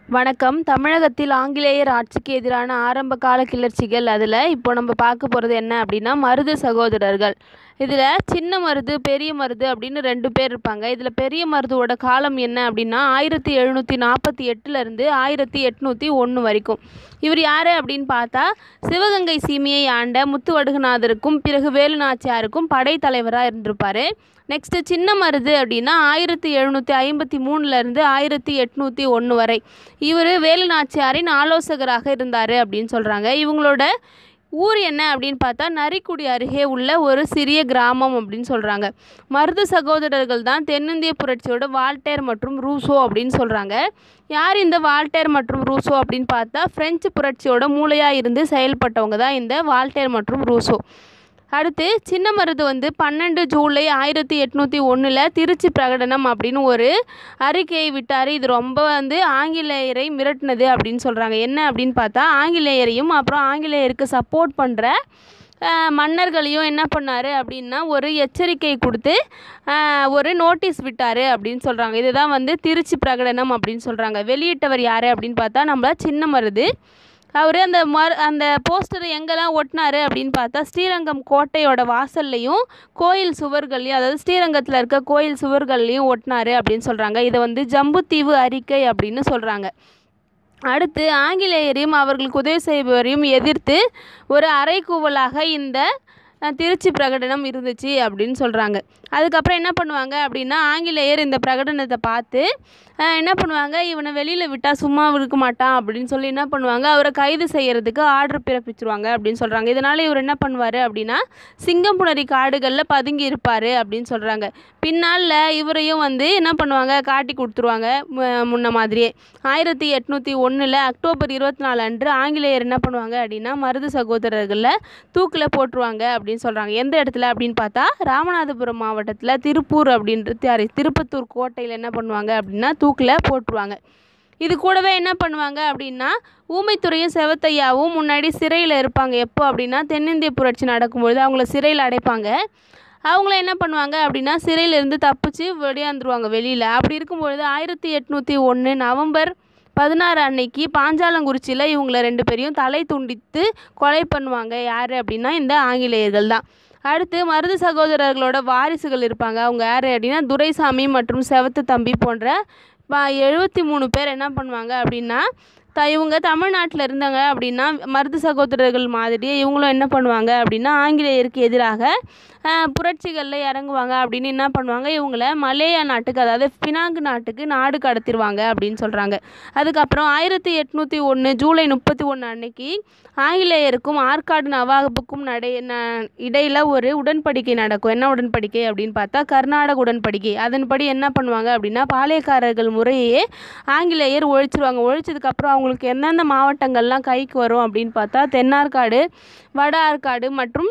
வணக்கம் தமிழகத்தில் ஆங்கிலேயர் ஆட்சிக்கு எதிரான ஆரம்ப கால கிளர்ச்சிகள் அதில் இப்போ நம்ம பார்க்க போகிறது என்ன அப்படின்னா மருது சகோதரர்கள் இதில் சின்ன மருது பெரிய மருது அப்படின்னு ரெண்டு பேர் இருப்பாங்க இதில் பெரிய மருதுவோட காலம் என்ன அப்படின்னா ஆயிரத்தி எழுநூற்றி நாற்பத்தி எட்டுலேருந்து ஆயிரத்தி எட்நூற்றி ஒன்று வரைக்கும் இவர் யார் அப்படின்னு பார்த்தா சிவகங்கை சீமையை ஆண்ட முத்துவடுகநாதருக்கும் பிறகு வேலு நாச்சியாருக்கும் படைத்தலைவராக இருந்திருப்பார் நெக்ஸ்ட்டு சின்ன மருது அப்படின்னா ஆயிரத்தி எழுநூற்றி ஐம்பத்தி மூணுலேருந்து ஆயிரத்தி எட்நூற்றி ஒன்று வரை இவர் வேலு நாச்சியாரின் ஆலோசகராக இருந்தார் அப்படின்னு சொல்கிறாங்க இவங்களோட ஊர் என்ன அப்படின்னு பார்த்தா நரிக்குடி அருகே உள்ள ஒரு சிறிய கிராமம் அப்படின்னு சொல்கிறாங்க மருது சகோதரர்கள் தான் தென்னிந்திய புரட்சியோட வால்டேர் மற்றும் ரூசோ அப்படின்னு சொல்கிறாங்க யார் இந்த வால்டேர் மற்றும் ரூசோ அப்படின்னு பார்த்தா பிரெஞ்சு புரட்சியோட மூளையாக இருந்து செயல்பட்டவங்க தான் இந்த வால்டேர் மற்றும் ரூசோ அடுத்து சின்ன மருது வந்து பன்னெண்டு ஜூலை ஆயிரத்தி எட்நூற்றி ஒன்றில் திருச்சி பிரகடனம் அப்படின்னு ஒரு அறிக்கையை விட்டார் இது ரொம்ப வந்து ஆங்கிலேயரை மிரட்டினது அப்படின்னு சொல்கிறாங்க என்ன அப்படின்னு பார்த்தா ஆங்கிலேயரையும் அப்புறம் ஆங்கிலேயருக்கு சப்போர்ட் பண்ணுற மன்னர்களையும் என்ன பண்ணார் அப்படின்னா ஒரு எச்சரிக்கை கொடுத்து ஆஹ், ஒரு நோட்டீஸ் விட்டார் அப்படின்னு சொல்கிறாங்க இதுதான் வந்து திருச்சி பிரகடனம் அப்படின்னு சொல்கிறாங்க வெளியிட்டவர் யார் அப்படின்னு பார்த்தா நம்ம சின்ன மருது அவர் அந்த மர் அந்த போஸ்டர் எங்கெல்லாம் ஒட்டினாரு அப்படின்னு பார்த்தா ஸ்ரீரங்கம் கோட்டையோட வாசல்லையும் கோயில் சுவர்கள்லையும் அதாவது ஸ்ரீரங்கத்தில் இருக்க கோயில் சுவர்கள்லையும் ஒட்டினாரு அப்படின்னு சொல்கிறாங்க இதை வந்து ஜம்புத்தீவு அறிக்கை அப்படின்னு சொல்கிறாங்க அடுத்து ஆங்கிலேயரையும் அவர்களுக்கு உதவி செய்பவரையும் எதிர்த்து ஒரு அறைகூவலாக இந்த அஹ், திருச்சி பிரகடனம் இருந்துச்சு அப்படின்னு சொல்கிறாங்க அதுக்கப்புறம் என்ன பண்ணுவாங்க அப்படின்னா ஆங்கிலேயர் இந்த பிரகடனத்தை பார்த்து அஹ், என்ன பண்ணுவாங்க இவனை வெளியில் விட்டால் சும்மா இருக்க மாட்டான் அப்படின்னு சொல்லி என்ன பண்ணுவாங்க அவரை கைது செய்யறதுக்கு ஆர்டர் பிறப்பிச்சிருவாங்க அப்படின்னு சொல்கிறாங்க இதனால் இவர் என்ன பண்ணுவார் அப்படின்னா சிங்கம்புணரி காடுகளில் பதுங்கி இருப்பார் அப்படின்னு சொல்கிறாங்க பின்னால் இவரையும் வந்து என்ன பண்ணுவாங்க காட்டி கொடுத்துருவாங்க மு- முன்ன மாதிரியே ஆயிரத்தி எட்நூற்றி ஒன்றில் அக்டோபர் இருபத்தி நாலு அன்று ஆங்கிலேயர் என்ன பண்ணுவாங்க அப்படின்னா மருது சகோதரர்களில் தூக்கில் போட்டுருவாங்க அப்படின்னு சொல்கிறாங்க எந்த இடத்துல அப்படின்னு பார்த்தா ராமநாதபுரம் மாவட்டத்தில் திருப்பூர் அப்படின்றது சாரி திருப்பத்தூர் கோட்டையில் என்ன பண்ணுவாங்க அப்படின்னா தூக்கில் போட்டுருவாங்க இது கூடவே என்ன பண்ணுவாங்க அப்படின்னா ஊமைத்துறையும் செவத்தையாவும் முன்னாடி சிறையில் இருப்பாங்க எப்போ அப்படின்னா தென்னிந்திய புரட்சி நடக்கும்பொழுது அவங்கள சிறையில் அடைப்பாங்க அவங்கள என்ன பண்ணுவாங்க அப்படின்னா சிறையிலேருந்து தப்பிச்சு வெளியாந்துருவாங்க வெளியில் அப்படி இருக்கும்பொழுது ஆயிரத்தி எட்நூற்றி ஒன்று நவம்பர் பதினாறு அன்னைக்கு பாஞ்சாலங்குறிச்சியில் இவங்கள ரெண்டு பேரையும் தலை துண்டித்து கொலை பண்ணுவாங்க யார் அப்படின்னா இந்த ஆங்கிலேயர்கள் தான் அடுத்து மருது சகோதரர்களோட வாரிசுகள் இருப்பாங்க அவங்க யார் அப்படின்னா துரைசாமி மற்றும் செவத்து தம்பி போன்ற எழுபத்தி மூணு பேர் என்ன பண்ணுவாங்க அப்படின்னா த இவங்க தமிழ்நாட்டில் இருந்தாங்க அப்படின்னா மருது சகோதரர்கள் மாதிரியே இவங்களும் என்ன பண்ணுவாங்க அப்படின்னா ஆங்கிலேயருக்கு எதிராக ஆஹ், புரட்சிகளில் இறங்குவாங்க அப்படின்னு என்ன பண்ணுவாங்க இவங்கள மலேயா நாட்டுக்கு அதாவது பினாங்கு நாட்டுக்கு நாடு கடத்திடுவாங்க அப்படின்னு சொல்கிறாங்க அதுக்கப்புறம் ஆயிரத்தி எட்நூற்றி ஒன்று ஜூலை முப்பத்தி ஒன்று அன்னைக்கு ஆங்கிலேயருக்கும் ஆற்காடு நவாபுக்கும் நடை ந- இடையில ஒரு உடன்படிக்கை நடக்கும் என்ன உடன்படிக்கை அப்படின்னு பார்த்தா கர்நாடக உடன்படிக்கை அதன்படி என்ன பண்ணுவாங்க அப்படின்னா பாளையக்காரர்கள் முறையே ஆங்கிலேயர் ஒழிச்சிருவாங்க ஒழிச்சதுக்கப்புறம் அவங்களுக்கு எந்தெந்த மாவட்டங்கள்லாம் கைக்கு வரும் அப்படின்னு பார்த்தா தென்னார்காடு வட ஆற்காடு மற்றும்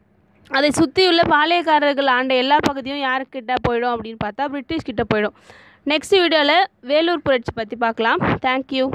அதை சுற்றியுள்ள பாளையக்காரர்கள் ஆண்ட எல்லா பகுதியும் யாருக்கிட்ட போயிடும் அப்படின்னு பார்த்தா பிரிட்டிஷ் கிட்ட போயிடும் நெக்ஸ்ட் வீடியோவில் வேலூர் புரட்சி பற்றி பார்க்கலாம் தேங்க்யூ